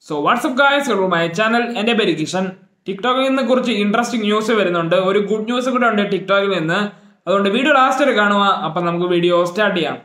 so what's up guys my channel എൻ്റെ പേര് കിഷൻ ടിക്ടോക്കിൽ നിന്ന് കുറച്ച് ഇൻട്രസ്റ്റിംഗ് ന്യൂസ് വരുന്നുണ്ട് ഒരു ഗുഡ് ന്യൂസ് കൂടെ ഉണ്ട് ടിക്ടോക്കിൽ നിന്ന് അതുകൊണ്ട് വീഡിയോ ലാസ്റ്റ് വരെ കാണുക അപ്പം നമുക്ക് വീഡിയോ സ്റ്റാർട്ട് ചെയ്യാം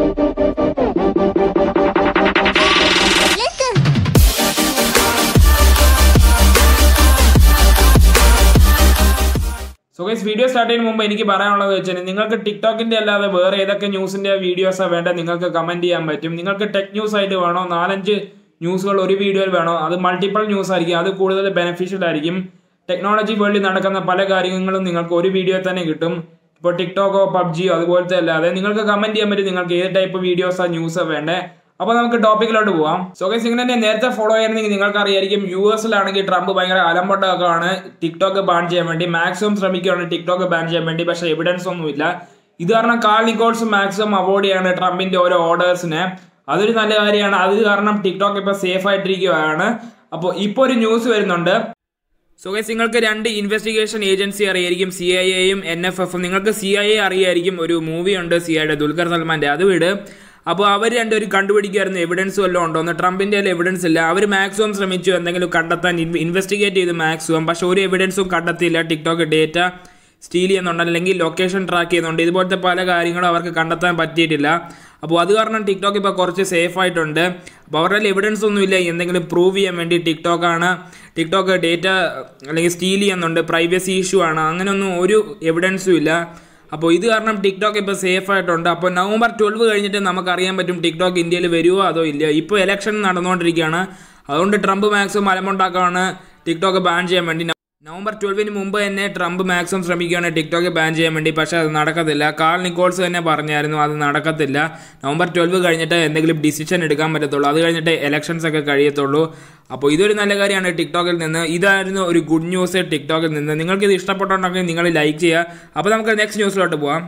സോ ഗൈസ് വീഡിയോ സ്റ്റാർട്ട് ചെയ്യുന്ന മുമ്പ് എനിക്ക് പറയാനുള്ളത് വെച്ചാൽ നിങ്ങൾക്ക് ടിക്ടോക്കിന്റെ അല്ലാതെ വേറെ ഏതൊക്കെ ന്യൂസിന്റെ വീഡിയോസാണ് വേണ്ടത് നിങ്ങൾക്ക് കമന്റ് ചെയ്യാൻ പറ്റും നിങ്ങൾക്ക് ടെക് ന്യൂസ് ആയിട്ട് വേണോ നാലഞ്ച് ന്യൂസുകൾ ഒരു വീഡിയോയിൽ വേണോ അത് മൾട്ടിപ്പിൾ ന്യൂസ് ആയിരിക്കും അത് കൂടുതൽ ബെനിഫിഷ്യൽ ആയിരിക്കും ടെക്നോളജി വേൾഡിൽ നടക്കുന്ന പല കാര്യങ്ങളും നിങ്ങൾക്ക് ഒരു വീഡിയോ തന്നെ കിട്ടും ഇപ്പോൾ ടിക്ടോക്കോ പബ്ജിയോ അതുപോലത്തെ അല്ലാതെ നിങ്ങൾക്ക് കമന്റ് ചെയ്യാൻ പറ്റും നിങ്ങൾക്ക് ഏത് ടൈപ്പ് വീഡിയോസാ ന്യൂസ് വേണ്ടേ അപ്പോൾ നമുക്ക് ടോപ്പിക്കിലോട്ട് പോവാം സോ ഗൈസ് ഇങ്ങനെ നേരത്തെ ഫോളോ ചെയ്യുന്നെങ്കിൽ നിങ്ങൾക്ക് അറിയായിരിക്കും യു എസിലാണെങ്കിൽ ട്രംപ് ഭയങ്കര അലമ്പട്ടൊക്കെയാണ് ടിക്ടോക്ക് ബാൻ ചെയ്യാൻ വേണ്ടി മാക്സിമം ശ്രമിക്കുകയാണ് ടിക്ടോക്ക് ബാൻ ചെയ്യാൻ വേണ്ടി പക്ഷേ എവിഡൻസ് ഒന്നുമില്ല ഇത് കാരണം കാൾ നിക്കോൾസ് മാക്സിമം അവോയ്ഡ് ചെയ്യാണ് ട്രംപിന്റെ ഓരോ ഓർഡേഴ്സിനെ അതൊരു നല്ല കാര്യമാണ് അത് കാരണം ടിക്ടോക്ക് ഇപ്പോൾ സേഫ് ആയിട്ടിരിക്കുകയാണ് അപ്പോൾ ഇപ്പോൾ ഒരു ന്യൂസ് വരുന്നുണ്ട് സോ ഗൈസ് നിങ്ങൾക്ക് രണ്ട് ഇൻവെസ്റ്റിഗേഷൻ ഏജൻസി അറിയായിരിക്കും സി ഐ എയും എൻ എഫ് എഫും നിങ്ങൾക്ക് സി ഐ എ അറിയായിരിക്കും ഒരു മൂവി ഉണ്ട് സി ഐയുടെ ദുൽഖർ സൽമാന്റെ അത് വിട് അപ്പോൾ അവർ രണ്ടുപേരും കണ്ടുപിടിക്കായിരുന്നു എവിഡൻസ് വല്ലതും ഉണ്ടോ എന്ന് ട്രംപിൻ്റെ എവിഡൻസ് ഇല്ല അവർ മാക്സിമം ശ്രമിച്ചു എന്തെങ്കിലും കണ്ടെത്താൻ ഇൻവെസ്റ്റിഗേറ്റ് ചെയ്ത് മാക്സിമം പക്ഷെ ഒരു എവിഡൻസും കണ്ടെത്തിയില്ല ടിക്ടോക്ക് ഡേറ്റ സ്റ്റീൽ ചെയ്യുന്നുണ്ട് അല്ലെങ്കിൽ ലൊക്കേഷൻ ട്രാക്ക് ചെയ്യുന്നുണ്ട് ഇതുപോലത്തെ പല കാര്യങ്ങളും അവർക്ക് കണ്ടെത്താൻ പറ്റിയിട്ടില്ല അപ്പോൾ അത് കാരണം ടിക്ടോക്ക് ഇപ്പോൾ കുറച്ച് സേഫ് ആയിട്ടുണ്ട് അപ്പോൾ അവരുടെ എവിഡൻസ് ഒന്നുമില്ല എന്തെങ്കിലും പ്രൂവ് ചെയ്യാൻ വേണ്ടി ടിക്ടോക്കാണ് ടിക്ടോക്ക് ഡേറ്റ അല്ലെങ്കിൽ സ്റ്റീൽ ചെയ്യുന്നുണ്ട് പ്രൈവസി ഇഷ്യൂ ആണ് അങ്ങനെയൊന്നും ഒരു എവിഡൻസും ഇല്ല അപ്പോൾ ഇത് കാരണം ടിക്ടോക്ക് ഇപ്പോൾ സേഫ് ആയിട്ടുണ്ട് അപ്പോൾ നവംബർ ട്വൽവ് കഴിഞ്ഞിട്ട് നമുക്കറിയാൻ പറ്റും ടിക്ടോക്ക് ഇന്ത്യയിൽ വരുമോ അതോ ഇല്ല ഇപ്പോൾ ഇലക്ഷൻ നടന്നുകൊണ്ടിരിക്കുകയാണ് അതുകൊണ്ട് ട്രംപ് മാക്സിമം മലമുണ്ടാക്കാണ് ടിക്ടോക്ക് ബാൻ ചെയ്യാൻ വേണ്ടി നവംബർ ട്വൽവിന് മുമ്പ് തന്നെ ട്രംപ് മാക്സിമം ശ്രമിക്കുകയാണ് ടിക്ടോക്ക് ബാൻ ചെയ്യാൻ വേണ്ടി പക്ഷേ അത് നടക്കത്തില്ല കാൾ നിക്കോൾസ് തന്നെ പറഞ്ഞായിരുന്നു അത് നടക്കത്തില്ല നവംബർ ട്വൽവ് കഴിഞ്ഞിട്ട് എന്തെങ്കിലും ഡിസിഷൻ എടുക്കാൻ പറ്റത്തുള്ളൂ അത് കഴിഞ്ഞിട്ട് ഇലക്ഷൻസ് ഒക്കെ കഴിയത്തുള്ളൂ അപ്പോൾ ഇതൊരു നല്ല കാര്യമാണ് ടിക്ടോക്കിൽ നിന്ന് ഇതായിരുന്നു ഒരു ഗുഡ് ന്യൂസ് ടിക്ടോക്കിൽ നിന്ന് നിങ്ങൾക്ക് ഇത് ഇഷ്ടപ്പെട്ടുണ്ടെങ്കിൽ നിങ്ങൾ ലൈക്ക് ചെയ്യുക അപ്പോൾ നമുക്ക് നെക്സ്റ്റ് ന്യൂസിലോട്ട് പോവാം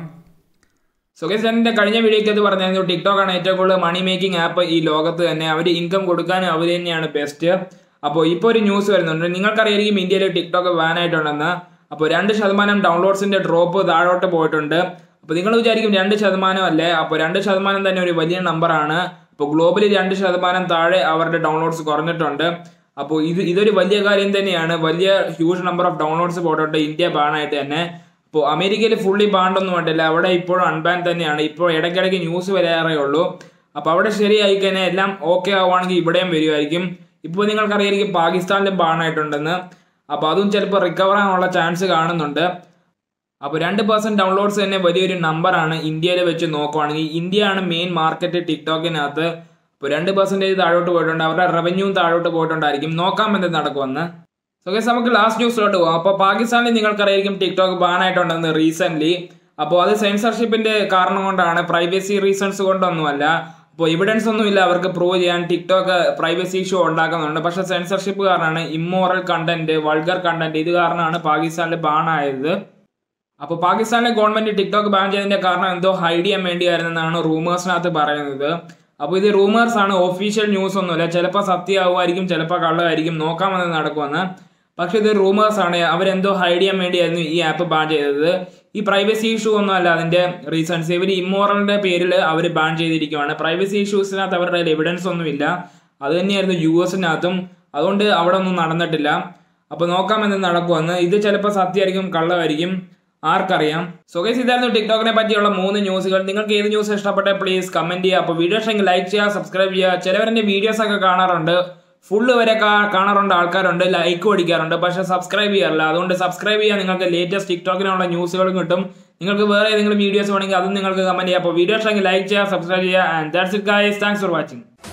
സോ ഗൈസ് എൻ്റെ കഴിഞ്ഞ വീഡിയോയ്ക്ക് അത് പറഞ്ഞായിരുന്നു ടിക്ടോക്കാണ് ഏറ്റവും കൂടുതൽ മണി മേക്കിംഗ് ആപ്പ് ഈ ലോകത്ത് തന്നെ അവർ ഇൻകം കൊടുക്കാനും അവർ തന്നെയാണ് ബെസ്റ്റ് അപ്പോൾ ഇപ്പോൾ ഒരു ന്യൂസ് വരുന്നുണ്ട് നിങ്ങൾക്കറിയായിരിക്കും ഇന്ത്യയിൽ ടിക്ടോക്ക് ബാൻ ആയിട്ടുണ്ടെന്ന് അപ്പോൾ രണ്ട് ശതമാനം ഡൗൺലോഡ്സിന്റെ ഡ്രോപ്പ് താഴോട്ട് പോയിട്ടുണ്ട് അപ്പോൾ നിങ്ങൾ വിചാരിക്കും രണ്ട് ശതമാനം അല്ലേ അപ്പോൾ രണ്ട് ശതമാനം തന്നെ ഒരു വലിയ നമ്പറാണ് അപ്പോൾ ഗ്ലോബലി രണ്ട് ശതമാനം താഴെ അവരുടെ ഡൗൺലോഡ്സ് കുറഞ്ഞിട്ടുണ്ട് അപ്പോൾ ഇത് ഇതൊരു വലിയ കാര്യം തന്നെയാണ് വലിയ ഹ്യൂജ് നമ്പർ ഓഫ് ഡൗൺലോഡ്സ് പോയിട്ടുണ്ട് ഇന്ത്യ ബാനായിട്ട് തന്നെ അപ്പോൾ അമേരിക്കയിൽ ഫുള്ളി ബാൻഡൊന്നും വേണ്ടില്ല അവിടെ ഇപ്പോഴും അൺബാൻ തന്നെയാണ് ഇപ്പോൾ ഇടയ്ക്കിടയ്ക്ക് ന്യൂസ് വരാറേ ഉള്ളൂ അപ്പോൾ അവിടെ ശരിയായി കഴിഞ്ഞാൽ എല്ലാം ഓക്കെ ആവുകയാണെങ്കിൽ ഇവിടെയും വരുമായിരിക്കും ഇപ്പോൾ നിങ്ങൾക്കറിയായിരിക്കും പാകിസ്ഥാനിലും ബാണായിട്ടുണ്ടെന്ന് അപ്പോൾ അതും ചിലപ്പോൾ റിക്കവർ ആവാനുള്ള ചാൻസ് കാണുന്നുണ്ട് അപ്പോൾ രണ്ട് പെർസെൻറ്റ് ഡൗൺലോഡ്സ് തന്നെ വലിയൊരു നമ്പറാണ് ഇന്ത്യയിൽ വെച്ച് നോക്കുവാണെങ്കിൽ ഇന്ത്യയാണ് മെയിൻ മാർക്കറ്റ് ടിക്ടോക്കിനകത്ത് ഇപ്പോൾ രണ്ട് പെർസെൻറ്റേജ് താഴോട്ട് പോയിട്ടുണ്ട് അവരുടെ റവന്യൂവും താഴോട്ട് പോയിട്ടുണ്ടായിരിക്കും നോക്കാം എന്ത് നടക്കുമെന്ന് സോ ഗൈസ് നമുക്ക് ലാസ്റ്റ് ന്യൂസിലോട്ട് പോകാം അപ്പോൾ പാകിസ്ഥാനിൽ നിങ്ങൾക്കറിയായിരിക്കും ടിക്ടോക്ക് ബാൻ ആയിട്ടുണ്ടെന്ന് റീസെൻ്റ്ലി അപ്പോൾ അത് സെൻസർഷിപ്പിന്റെ കാരണം കൊണ്ടാണ് പ്രൈവസി റീസൺസ് കൊണ്ടൊന്നുമല്ല അപ്പോൾ എവിഡൻസ് ഒന്നുമില്ല അവർക്ക് പ്രൂവ് ചെയ്യാൻ ടിക്ടോക്ക് പ്രൈവസി ഇഷ്യൂ ഉണ്ടാക്കുന്നുണ്ട് പക്ഷേ സെൻസർഷിപ്പ് കാരണമാണ് ഇമ്മോറൽ കണ്ടന്റ് വൾഗർ കണ്ടന്റ് ഇത് കാരണമാണ് പാകിസ്ഥാനിൽ ബാൻ ആയത് അപ്പോൾ പാകിസ്ഥാനിലെ ഗവൺമെന്റ് ടിക്ടോക്ക് ബാൻ ചെയ്തതിന്റെ കാരണം എന്തോ ഹൈഡ് ചെയ്യാൻ വേണ്ടിയായിരുന്നെന്നാണ് റൂമേഴ്സിനകത്ത് പറയുന്നത് അപ്പോൾ ഇത് റൂമേഴ്സ് ആണ് ഒഫീഷ്യൽ ന്യൂസ് ഒന്നുമില്ല ചിലപ്പോൾ സത്യമാവുമായിരിക്കും ചിലപ്പോൾ കള്ളമായിരിക്കും നോക്കാമെന്ന് നടക്കുമെന്ന് പക്ഷെ ഇത് റൂമേഴ്സ് ആണ് അവരെന്തോ ഹൈഡ് ചെയ്യാൻ വേണ്ടിയായിരുന്നു ഈ ആപ്പ് ബാൻ ചെയ്തത് ഈ പ്രൈവസി ഇഷ്യൂ ഒന്നും അല്ല അതിന്റെ റീസൺസ് ഇവർ ഇമ്മോറലിന്റെ പേരിൽ അവർ ബാൻ ചെയ്തിരിക്കുവാണ് പ്രൈവസി ഇഷ്യൂസിനകത്ത് അവരുടെ എവിഡൻസ് ഒന്നുമില്ല അത് തന്നെയായിരുന്നു യു എസിനകത്തും അതുകൊണ്ട് അവിടെ ഒന്നും നടന്നിട്ടില്ല അപ്പോൾ നോക്കാമെന്ന് നടക്കുമെന്ന് ഇത് ചിലപ്പോൾ സത്യമായിരിക്കും കള്ളമായിരിക്കും ആർക്കറിയാം സോ ഗൈസ് ഇതായിരുന്നു ടിക്ടോക്കിനെ പറ്റിയുള്ള മൂന്ന് ന്യൂസുകൾ നിങ്ങൾക്ക് ഏത് ന്യൂസ് ഇഷ്ടപ്പെട്ടെ പ്ലീസ് കമന്റ് ചെയ്യുക അപ്പോൾ വീഡിയോ ഇഷ്ടമെങ്കിൽ ലൈക്ക് ചെയ്യുക സബ്സ്ക്രൈബ് ചെയ്യുക ചിലവരെൻ്റെ വീഡിയോസ് ഒക്കെ കാണാറുണ്ട് ഫുള്ള് വരെ കാണാറുണ്ട് ആൾക്കാരുണ്ട് ലൈക്ക് അടിക്കാറുണ്ട് പക്ഷെ സബ്സ്ക്രൈബ് ചെയ്യാറില്ല അതുകൊണ്ട് സബ്സ്ക്രൈബ് ചെയ്യാൻ നിങ്ങൾക്ക് ലേറ്റസ്റ്റ് ടിക്ടോക്കിനുള്ള ന്യൂസുകളും കിട്ടും നിങ്ങൾക്ക് വേറെ ഏതെങ്കിലും വീഡിയോസ് വേണമെങ്കിൽ അതും നിങ്ങൾക്ക് കമന്റ് ചെയ്യാം അപ്പോൾ വീഡിയോ ഇഷ്ടമെങ്കിൽ ലൈക്ക് ചെയ്യുക സബ്സ്ക്രൈബ് ചെയ്യുക and that's it guys thanks for watching